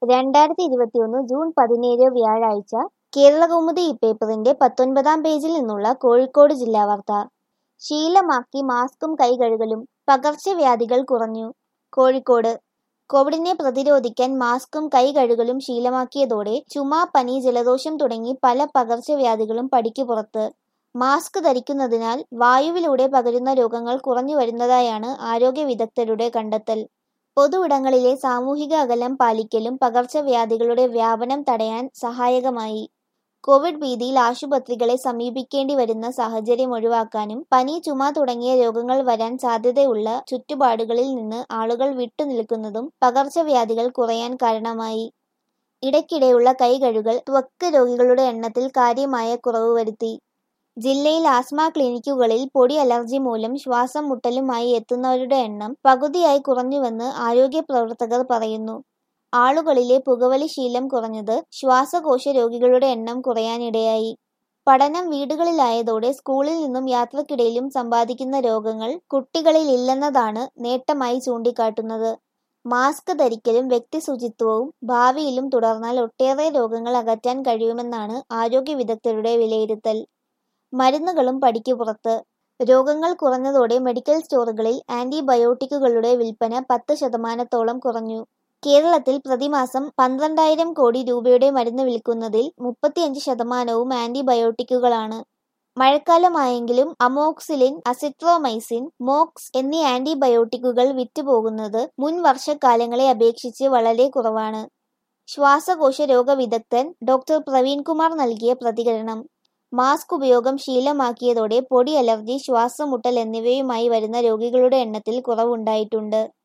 രണ്ടായിരത്തി ഇരുപത്തിയൊന്ന് ജൂൺ പതിനേഴ് വ്യാഴാഴ്ച കേരളകൗമുദി ഇപ്പേപ്പറിന്റെ പത്തൊൻപതാം പേജിൽ നിന്നുള്ള കോഴിക്കോട് ജില്ലാ വാർത്ത ശീലമാക്കി മാസ്കും കൈകഴുകലും പകർച്ചവ്യാധികൾ കുറഞ്ഞു കോഴിക്കോട് കോവിഡിനെ പ്രതിരോധിക്കാൻ മാസ്കും കൈകഴുകലും ശീലമാക്കിയതോടെ ചുമ പനി ജലദോഷം തുടങ്ങി പല പകർച്ചവ്യാധികളും പടിക്ക് പുറത്ത് മാസ്ക് ധരിക്കുന്നതിനാൽ വായുവിലൂടെ പകരുന്ന രോഗങ്ങൾ കുറഞ്ഞു വരുന്നതായാണ് ആരോഗ്യ വിദഗ്ധരുടെ കണ്ടെത്തൽ പൊതുവിടങ്ങളിലെ സാമൂഹിക അകലം പാലിക്കലും പകർച്ചവ്യാധികളുടെ വ്യാപനം തടയാൻ സഹായകമായി കോവിഡ് ഭീതിയിൽ ആശുപത്രികളെ സമീപിക്കേണ്ടി വരുന്ന സാഹചര്യം ഒഴിവാക്കാനും പനി ചുമ തുടങ്ങിയ രോഗങ്ങൾ വരാൻ സാധ്യതയുള്ള ചുറ്റുപാടുകളിൽ നിന്ന് ആളുകൾ വിട്ടുനിൽക്കുന്നതും പകർച്ചവ്യാധികൾ കുറയാൻ കാരണമായി ഇടയ്ക്കിടെയുള്ള കൈകഴുകൽ ത്വക്ക് രോഗികളുടെ എണ്ണത്തിൽ കാര്യമായ കുറവ് വരുത്തി ജില്ലയിൽ ആസ്മ ക്ലിനിക്കുകളിൽ പൊടി അലർജി മൂലം ശ്വാസം മുട്ടലുമായി എത്തുന്നവരുടെ എണ്ണം പകുതിയായി കുറഞ്ഞുവെന്ന് ആരോഗ്യ പ്രവർത്തകർ പറയുന്നു ആളുകളിലെ പുകവലി ശീലം കുറഞ്ഞത് ശ്വാസകോശ രോഗികളുടെ എണ്ണം കുറയാനിടയായി പഠനം വീടുകളിലായതോടെ സ്കൂളിൽ നിന്നും യാത്രക്കിടയിലും സമ്പാദിക്കുന്ന രോഗങ്ങൾ കുട്ടികളിൽ ഇല്ലെന്നതാണ് നേട്ടമായി ചൂണ്ടിക്കാട്ടുന്നത് മാസ്ക് ധരിക്കലും വ്യക്തി ശുചിത്വവും ഭാവിയിലും തുടർന്നാൽ ഒട്ടേറെ രോഗങ്ങൾ അകറ്റാൻ കഴിയുമെന്നാണ് ആരോഗ്യ വിദഗ്ധരുടെ വിലയിരുത്തൽ മരുന്നുകളും പടിക്ക് പുറത്ത് രോഗങ്ങൾ കുറഞ്ഞതോടെ മെഡിക്കൽ സ്റ്റോറുകളിൽ ആന്റിബയോട്ടിക്കുകളുടെ വിൽപ്പന പത്ത് ശതമാനത്തോളം കുറഞ്ഞു കേരളത്തിൽ പ്രതിമാസം പന്ത്രണ്ടായിരം കോടി രൂപയുടെ മരുന്ന് വിൽക്കുന്നതിൽ മുപ്പത്തിയഞ്ച് ശതമാനവും ആന്റിബയോട്ടിക്കുകളാണ് മഴക്കാലമായെങ്കിലും അമോക്സിലിൻ അസിട്രോമൈസിൻ മോക്സ് എന്നീ ആന്റിബയോട്ടിക്കുകൾ വിറ്റുപോകുന്നത് മുൻ വർഷക്കാലങ്ങളെ അപേക്ഷിച്ച് വളരെ കുറവാണ് ശ്വാസകോശ രോഗവിദഗ്ധൻ ഡോക്ടർ പ്രവീൺകുമാർ നൽകിയ പ്രതികരണം മാസ്ക് ഉപയോഗം ശീലമാക്കിയതോടെ പൊടി അലർജി ശ്വാസമുട്ടൽ എന്നിവയുമായി വരുന്ന രോഗികളുടെ എണ്ണത്തിൽ കുറവുണ്ടായിട്ടുണ്ട്